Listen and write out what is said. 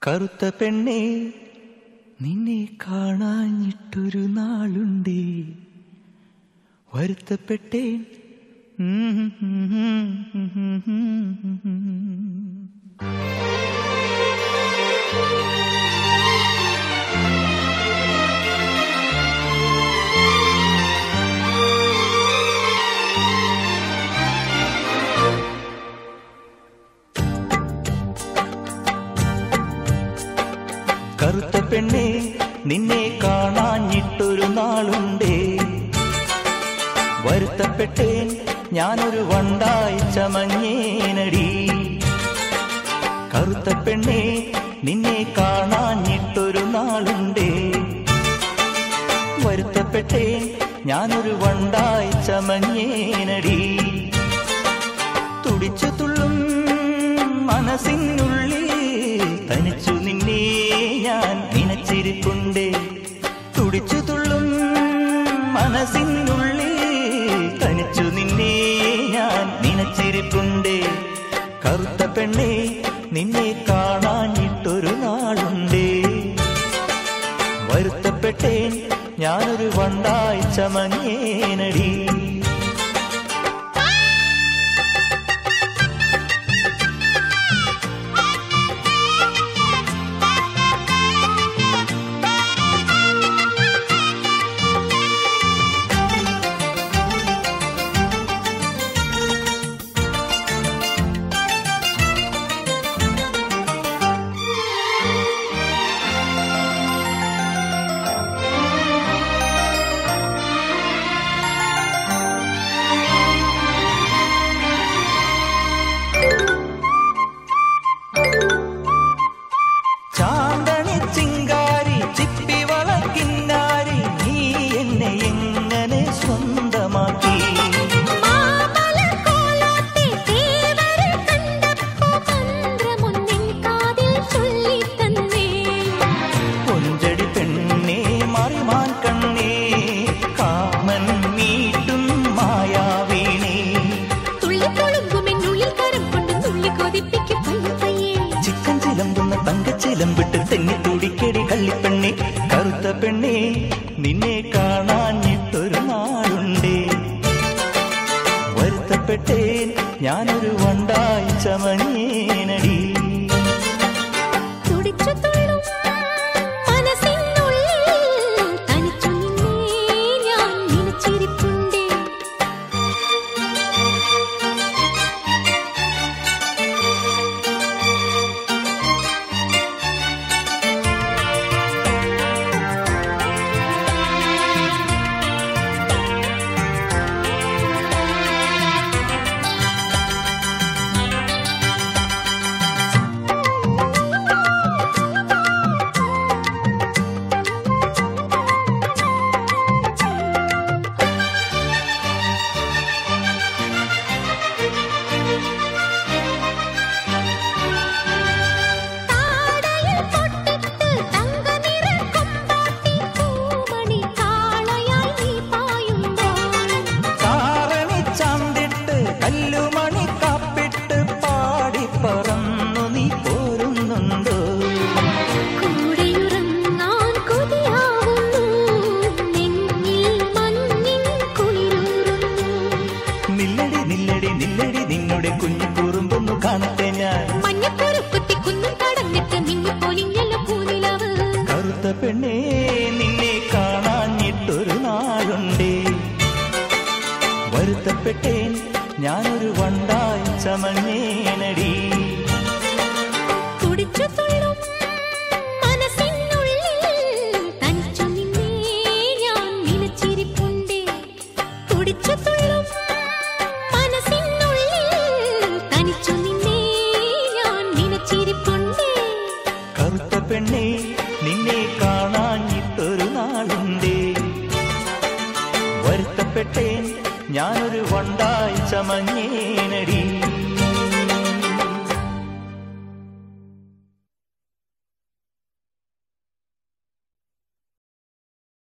കറുത്ത പെണ്ണേ നിന്നെ കാണാഞ്ഞിട്ടൊരു നാളുണ്ടേ വരുത്തപ്പെട്ടേൻ കറുത്ത പെണ്ണേ നിന്നെ കാണാഞ്ഞിട്ടൊരു നാളുണ്ടേ വരുത്തപ്പെട്ടേൻ ഞാനൊരു വണ്ടായി ചമഞ്ഞേനടി കറുത്ത പെണ്ണേ നിന്നെ കാണാഞ്ഞിട്ടൊരു നാളുണ്ടേ വരുത്തപ്പെട്ടേൻ ഞാനൊരു വണ്ടായി ചമഞ്ഞേനടി തുടിച്ചു തുള്ളും മനസ്സിനുള്ളിൽ തനിച്ചു നിന്നെ ഞാൻ നിനച്ചിരിപ്പുണ്ടേ തുടിച്ചു തുള്ളും മനസ്സിനുള്ളിൽ തനിച്ചു നിന്നെ ഞാൻ നിനച്ചിരിപ്പുണ്ടേ കറുത്ത പെണ്ണേ നിന്നെ കാണാഞ്ഞിട്ടൊരു നാളുണ്ടേ വരുത്തപ്പെട്ടേൻ ഞാനൊരു വണ്ടായി ചമഞ്ഞേനടി ചാന്തണി ചിങ്കാരി ചിപ്പി വളക്കിന്നാരി നീ എന്നെ എങ്ങനെ സ്വന്തമാക്കി മാമലക്കോലോത്തെ തേവരെ കണ്ടപ്പോ മന്ത്രമൊന്നിൻ കാതിൽ ചൊല്ലിത്തന്നേ കൊഞ്ചടി പെണ്ണേ മറിമാൻ കണ്ണേ കാമൻ നീട്ടും മായാവീണേ തുള്ളിപ്പൊളുങ്കുമെന്നുള്ളിൽ കരം കൊണ്ട് തുള്ളി കൊതിപ്പിക്കും പയ്യെ ചിക്കൻ ചിലമ്പുന്ന തങ്കച്ചിലമ്പിട്ട് തെന്നി തുടിക്കടി കള്ളിപ്പെണ്ണേ കറുത്ത പെണ്ണേ നിന്നെ കാണാഞ്ഞിട്ടൊരു നാളുണ്ടേ വരുത്തപ്പെട്ടേൻ ഞാനൊരു വണ്ടായി ചമഞ്ഞേനടി തുടിച്ചു തുള്ളും മനസ്സിനുള്ളിൽ തനിച്ചു നിന്നേ ഞാൻ നിനച്ചിരിപ്പുണ്ടേ താടയിൽ പൊട്ടിട്ട് തങ്കനിറ കൊമ്പാട്ടി പൂമണി കാളയായി നീ പായുമ്പോൾ കാരണി ചാന്തിട്ട് കല്ലുമണി കാപ്പിട്ട് പാടി പറന്നു നീ പോരുന്നുണ്ടോ കൂടെയുറങ്ങാൻ കൊതിയാവുന്നു നെഞ്ഞിൽ മഞ്ഞിൻ കുളിരൂറുന്നു നില്ലടി നില്ലടി നില്ലടി നിന്നുടെ കുഞ്ഞു കുറുമ്പൊന്നു കാണട്ടെ ഞാൻ മഞ്ഞപ്പൊരു കുത്തി കുന്നും കടന്നിട്ട് മിന്നിപ്പൊലിഞ്ഞല്ലോ പൂനിലവ് കറുത്ത പെണ്ണേ നിന്നെ കാണാഞ്ഞിട്ടൊരു നാളുണ്ടേ വരുത്തപ്പെട്ടേൻ ഞാനൊരു വണ്ടായി ചമഞ്ഞേനടി തുടിച്ചു തുള്ളും മനസ്സിനുള്ളിൽ തനിച്ചു നിന്നേ ഞാൻ നിനച്ചിരിപ്പുണ്ടേ തുടിച്ചു തുള്ളും മനസ്സിനുള്ളിൽ തനിച്ചു നിന്നേ ഞാൻ നിനച്ചിരിപ്പുണ്ടേ കറുത്ത പെണ്ണേ നിന്നെ കാണാഞ്ഞിട്ടൊരു നാളുണ്ടേ വരുത്തപ്പെട്ടേൻ ഞാനൊരു വണ്ടായി ചമഞ്ഞേനടി